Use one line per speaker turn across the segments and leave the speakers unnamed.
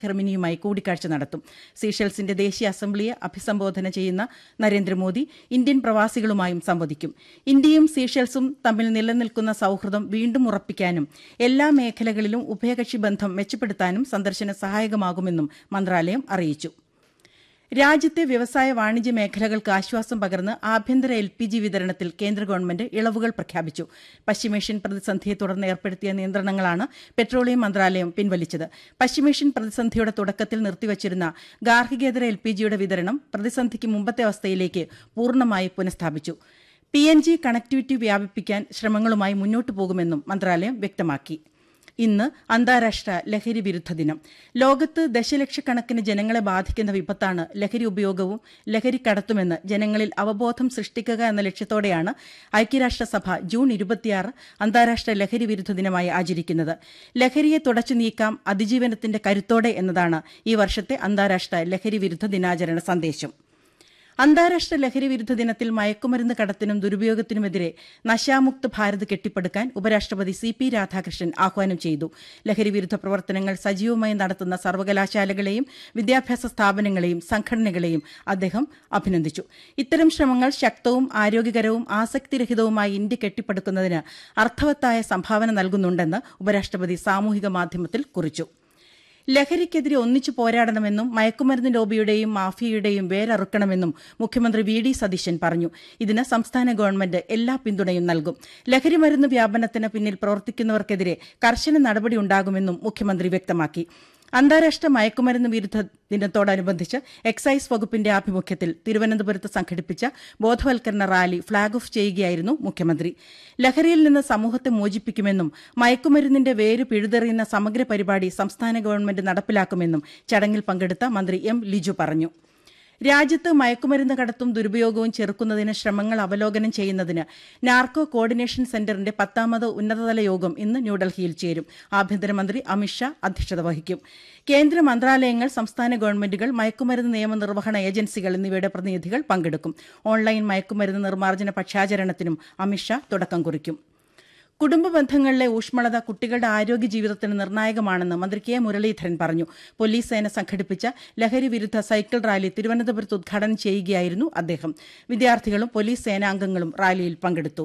ഹെർമിനിയുമായി കൂടിക്കാഴ്ച നടത്തും സീഷെൽസിന്റെ ദേശീയ അസംബ്ലിയെ അഭിസംബോധന ചെയ്യുന്ന നരേന്ദ്രമോദി ഇന്ത്യൻ പ്രവാസികളുമായും സംവദിക്കും ഇന്ത്യയും സീഷെൽസും തമ്മിൽ നിലനിൽക്കുന്ന സൌഹൃദം വീണ്ടും ഉറപ്പിക്കാനും എല്ലാ മേഖലകളിലും ഉഭയകക്ഷി ബന്ധം മെച്ചപ്പെടുത്താനും സന്ദർശനം സഹായകമാകുമെന്നും മന്ത്രാലയം അറിയിച്ചു രാജ്യത്തെ വ്യവസായ വാണിജ്യ മേഖലകൾക്ക് ആശ്വാസം പകർന്ന് ആഭ്യന്തര എൽ പി ജി വിതരണത്തിൽ കേന്ദ്ര ഗവൺമെന്റ് ഇളവുകൾ പ്രഖ്യാപിച്ചു പശ്ചിമേഷ്യൻ പ്രതിസന്ധിയെ തുടർന്ന് ഏർപ്പെടുത്തിയ നിയന്ത്രണങ്ങളാണ് പെട്രോളിയം മന്ത്രാലയം പിൻവലിച്ചത് പശ്ചിമേഷ്യൻ പ്രതിസന്ധിയുടെ തുടക്കത്തിൽ നിർത്തിവച്ചിരുന്ന ഗാർഹികേതര എൽ പി ജിയുടെ വിതരണം പ്രതിസന്ധിക്ക് മുമ്പത്തെ അവസ്ഥയിലേക്ക് പൂർണ്ണമായി പുനഃസ്ഥാപിച്ചു പി എൻ ജി കണക്ടിവിറ്റി വ്യാപിപ്പിക്കാൻ ശ്രമങ്ങളുമായി മുന്നോട്ടു പോകുമെന്നും മന്ത്രാലയം വ്യക്തമാക്കി ഇന്ന് അന്താരാഷ്ട്ര ലഹരി വിരുദ്ധ ദിനം ലോകത്ത് ദശലക്ഷക്കണക്കിന് ജനങ്ങളെ ബാധിക്കുന്ന വിപത്താണ് ലഹരി ഉപയോഗവും ലഹരി കടത്തുമെന്ന് ജനങ്ങളിൽ അവബോധം സൃഷ്ടിക്കുക എന്ന ലക്ഷ്യത്തോടെയാണ് ഐക്യരാഷ്ട്രസഭ ജൂൺ ഇരുപത്തിയാറ് അന്താരാഷ്ട്ര ലഹരി വിരുദ്ധ ദിനമായി ആചരിക്കുന്നത് ലഹരിയെ തുടച്ചു നീക്കാം അതിജീവനത്തിന്റെ കരുത്തോടെ എന്നതാണ് ഈ വർഷത്തെ അന്താരാഷ്ട്ര ലഹരി വിരുദ്ധ ദിനാചരണ സന്ദേശം അന്താരാഷ്ട്ര ലഹരി വിരുദ്ധ ദിനത്തിൽ മയക്കുമരുന്ന് കടത്തിനും ദുരുപയോഗത്തിനുമെതിരെ നശാമുക്ത് ഭാരത് കെട്ടിപ്പടുക്കാൻ ഉപരാഷ്ട്രപതി സി പി രാധാകൃഷ്ണൻ ആഹ്വാനം ചെയ്തു ലഹരി വിരുദ്ധ പ്രവർത്തനങ്ങൾ സജീവമായി നടത്തുന്ന സർവകലാശാലകളെയും വിദ്യാഭ്യാസ സ്ഥാപനങ്ങളെയും സംഘടനകളെയും അദ്ദേഹം അഭിനന്ദിച്ചു ഇത്തരം ശ്രമങ്ങൾ ശക്തവും ആരോഗ്യകരവും ആസക്തിരഹിതവുമായി ഇന്ത്യ കെട്ടിപ്പടുക്കുന്നതിന് അർത്ഥവത്തായ സംഭാവന നൽകുന്നുണ്ടെന്ന് ഉപരാഷ്ട്രപതി സാമൂഹിക മാധ്യമത്തിൽ കുറിച്ചു ലഹരിക്കെതിരെ ഒന്നിച്ചു പോരാടണമെന്നും മയക്കുമരുന്ന് ലോബിയുടെയും മാഫിയയുടെയും വേരറുക്കണമെന്നും മുഖ്യമന്ത്രി വി ഡി സതീശൻ പറഞ്ഞു ഇതിന് സംസ്ഥാന ഗവൺമെന്റ് എല്ലാ പിന്തുണയും നൽകും ലഹരി മരുന്ന് വ്യാപനത്തിന് പിന്നിൽ പ്രവർത്തിക്കുന്നവർക്കെതിരെ കർശന നടപടിയുണ്ടാകുമെന്നും മുഖ്യമന്ത്രി വ്യക്തമാക്കി അന്താരാഷ്ട്ര മയക്കുമരുന്ന് വിരുദ്ധ ദിനത്തോടനുബന്ധിച്ച് എക്സൈസ് വകുപ്പിന്റെ ആഭിമുഖ്യത്തിൽ തിരുവനന്തപുരത്ത് സംഘടിപ്പിച്ച ബോധവൽക്കരണ റാലി ഫ്ളാഗ് ഓഫ് ചെയ്യുകയായിരുന്നു മുഖ്യമന്ത്രി ലഹരിയിൽ നിന്ന് സമൂഹത്തെ മോചിപ്പിക്കുമെന്നും മയക്കുമരുന്നിന്റെ വേര് പിഴുതെറിയുന്ന സമഗ്ര പരിപാടി സംസ്ഥാന ഗവൺമെന്റ് നടപ്പിലാക്കുമെന്നും ചടങ്ങിൽ പങ്കെടുത്ത മന്ത്രി എം ലിജു പറഞ്ഞു രാജ്യത്ത് മയക്കുമരുന്ന് കടത്തും ദുരുപയോഗവും ചെറുക്കുന്നതിന് ശ്രമങ്ങൾ അവലോകനം ചെയ്യുന്നതിന് നാർക്കോ കോർഡിനേഷൻ സെന്ററിന്റെ പത്താമത് ഉന്നതതല യോഗം ഇന്ന് ന്യൂഡൽഹിയിൽ ചേരും ആഭ്യന്തരമന്ത്രി അമിത്ഷാ അധ്യക്ഷത വഹിക്കും കേന്ദ്ര മന്ത്രാലയങ്ങൾ സംസ്ഥാന ഗവൺമെന്റുകൾ മയക്കുമരുന്ന് നിയമനിർവഹണ ഏജൻസികൾ എന്നിവയുടെ പ്രതിനിധികൾ പങ്കെടുക്കും ഓൺലൈൻ മയക്കുമരുന്ന് നിർമ്മാർജ്ജന പക്ഷാചരണത്തിനും അമിത്ഷാ തുടക്കം കുറിക്കും കുടുംബ ബന്ധങ്ങളിലെ ഊഷ്മളത കുട്ടികളുടെ ആരോഗ്യ ജീവിതത്തിന് നിർണായകമാണെന്ന് മന്ത്രി കെ മുരളീധരൻ പറഞ്ഞു പോലീസ് സേന സംഘടിപ്പിച്ച ലഹരി വിരുദ്ധ സൈക്കിൾ റാലി തിരുവനന്തപുരത്ത് ഉദ്ഘാടനം ചെയ്യുകയായിരുന്നു അദ്ദേഹം വിദ്യാർത്ഥികളും പോലീസ് സേനാംഗങ്ങളും റാലിയിൽ പങ്കെടുത്തു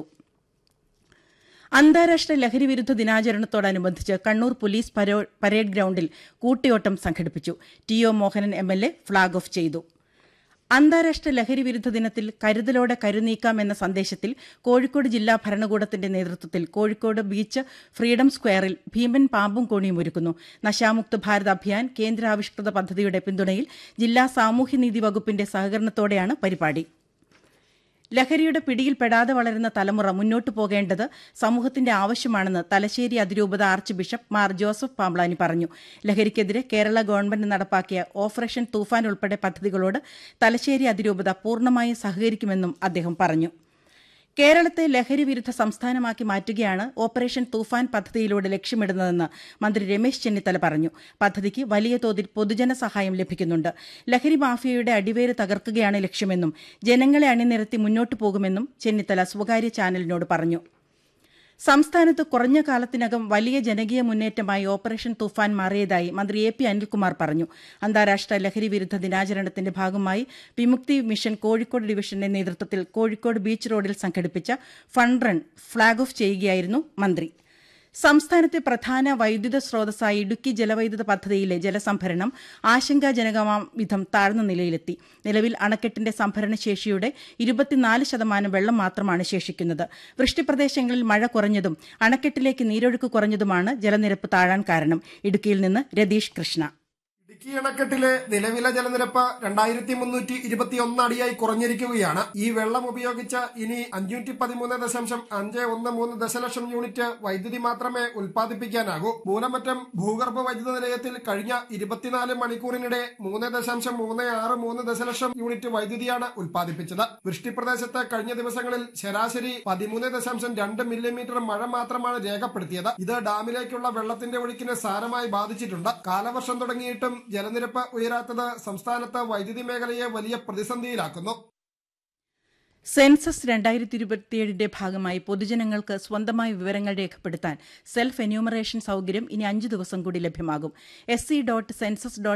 അന്താരാഷ്ട്ര ലഹരി വിരുദ്ധ ദിനാചരണത്തോടനുബന്ധിച്ച് കണ്ണൂർ പോലീസ് പരേഡ് ഗ്രൌണ്ടിൽ കൂട്ടിയോട്ടം സംഘടിപ്പിച്ചു T O Mohanan M L A flag off ചെയ്തു അന്താരാഷ്ട്ര ലഹരി വിരുദ്ധ ദിനത്തിൽ കരുതലോടെ കരുനീക്കാം എന്ന സന്ദേശത്തിൽ കോഴിക്കോട് ജില്ലാ ഭരണകൂടത്തിന്റെ നേതൃത്വത്തിൽ കോഴിക്കോട് ബീച്ച് ഫ്രീഡം സ്ക്വയറിൽ ഭീമൻ പാമ്പും കോണിയും ഒരുക്കുന്നു നശാമുക്ത് ഭാരത് അഭിയാൻ കേന്ദ്രാവിഷ്കൃത പദ്ധതിയുടെ പിന്തുണയിൽ ജില്ലാ സാമൂഹ്യനീതി വകുപ്പിന്റെ സഹകരണത്തോടെയാണ് പരിപാടി ലഹരിയുടെ പിടിയിൽപ്പെടാതെ വളരുന്ന തലമുറ മുന്നോട്ടു പോകേണ്ടത് സമൂഹത്തിന്റെ ആവശ്യമാണെന്ന് തലശ്ശേരി അതിരൂപത ആർച്ച് ബിഷപ്പ് മാർ ജോസഫ് പാംബ്ലാനി പറഞ്ഞു ലഹരിക്കെതിരെ കേരള ഗവൺമെന്റ് നടപ്പാക്കിയ ഓപ്പറേഷൻ തൂഫാൻ ഉൾപ്പെടെ പദ്ധതികളോട് തലശ്ശേരി അതിരൂപത പൂർണ്ണമായും സഹകരിക്കുമെന്നും അദ്ദേഹം പറഞ്ഞു കേരളത്തെ ലഹരി വിരുദ്ധ സംസ്ഥാനമാക്കി മാറ്റുകയാണ് ഓപ്പറേഷൻ തൂഫാൻ പദ്ധതിയിലൂടെ ലക്ഷ്യമിടുന്നതെന്ന് മന്ത്രി രമേശ് ചെന്നിത്തല പറഞ്ഞു പദ്ധതിക്ക് വലിയ തോതിൽ പൊതുജന സഹായം ലഭിക്കുന്നുണ്ട് ലഹരി മാഫിയയുടെ അടിവേര് തകർക്കുകയാണ് ലക്ഷ്യമെന്നും ജനങ്ങളെ അണിനിരത്തി മുന്നോട്ടു പോകുമെന്നും ചെന്നിത്തല സ്വകാര്യ ചാനലിനോട് പറഞ്ഞു സംസ്ഥാനത്ത് കുറഞ്ഞ കാലത്തിനകം വലിയ ജനകീയ മുന്നേറ്റമായി ഓപ്പറേഷൻ തുഫാൻ മാറിയതായി മന്ത്രി എ പി അനിൽകുമാർ പറഞ്ഞു അന്താരാഷ്ട്ര ലഹരി വിരുദ്ധ ദിനാചരണത്തിന്റെ ഭാഗമായി വിമുക്തി മിഷൻ കോഴിക്കോട് ഡിവിഷന്റെ നേതൃത്വത്തിൽ കോഴിക്കോട് ബീച്ച് റോഡിൽ സംഘടിപ്പിച്ച ഫണ്ട് റൺ ഫ്ളാഗ് ഓഫ് ചെയ്യുകയായിരുന്നു മന്ത്രി സംസ്ഥാനത്തെ പ്രധാന വൈദ്യുത സ്രോതസ്സായ ഇടുക്കി ജലവൈദ്യുത പദ്ധതിയിലെ ജലസംഭരണം ആശങ്കാജനകമാം വിധം താഴ്ന്ന നിലയിലെത്തി നിലവിൽ അണക്കെട്ടിന്റെ സംഭരണ ശേഷിയുടെ ഇരുപത്തിനാല് ശതമാനം വെള്ളം മാത്രമാണ് ശേഷിക്കുന്നത് വൃഷ്ടിപ്രദേശങ്ങളിൽ മഴ കുറഞ്ഞതും അണക്കെട്ടിലേക്ക് നീരൊഴുക്ക് കുറഞ്ഞതുമാണ് ജലനിരപ്പ് താഴാൻ കാരണം ഇടുക്കിയിൽ നിന്ന് രതീഷ് കൃഷ്ണ
ഇടുക്കി അണക്കെട്ടിലെ നിലവിലെ ജലനിരപ്പ് രണ്ടായിരത്തി മുന്നൂറ്റി ഇരുപത്തിയൊന്ന് അടിയായി കുറഞ്ഞിരിക്കുകയാണ് ഈ വെള്ളം ഉപയോഗിച്ച് ഇനി അഞ്ഞൂറ്റി പതിമൂന്ന് ദശാംശം അഞ്ച് ഒന്ന് മൂന്ന് ദശലക്ഷം യൂണിറ്റ് വൈദ്യുതി മാത്രമേ ഉൽപ്പാദിപ്പിക്കാനാകൂ മൂലമറ്റം ഭൂഗർഭ വൈദ്യുത നിലയത്തിൽ കഴിഞ്ഞ ഇരുപത്തിനാല് മണിക്കൂറിനിടെ മൂന്ന് ദശാംശം മൂന്ന് ആറ് മൂന്ന് ദശലക്ഷം യൂണിറ്റ് വൈദ്യുതിയാണ് ഉൽപ്പാദിപ്പിച്ചത് വൃഷ്ടിപ്രദേശത്ത് കഴിഞ്ഞ ദിവസങ്ങളിൽ ശരാശരി പതിമൂന്ന് ദശാംശം രണ്ട് മില്ലിമീറ്റർ മഴ മാത്രമാണ് രേഖപ്പെടുത്തിയത് ഇത് ഡാമിലേക്കുള്ള വെള്ളത്തിന്റെ ഒഴുക്കിനെ സാരമായി ബാധിച്ചിട്ടുണ്ട് കാലവർഷം തുടങ്ങിയിട്ടും ജലനിരപ്പ് ഉയരാത്തത് സംസ്ഥാനത്ത് വൈദ്യുതി മേഖലയെ വലിയ പ്രതിസന്ധിയിലാക്കുന്നു
സെൻസസ് രണ്ടായിരത്തി ഇരുപത്തിയേഴിന്റെ ഭാഗമായി പൊതുജനങ്ങൾക്ക് സ്വന്തമായി വിവരങ്ങൾ രേഖപ്പെടുത്താൻ സെൽഫ് എന്യൂമറേഷൻ സൌകര്യം ഇനി അഞ്ച് ദിവസം കൂടി ലഭ്യമാകും S C dot census dot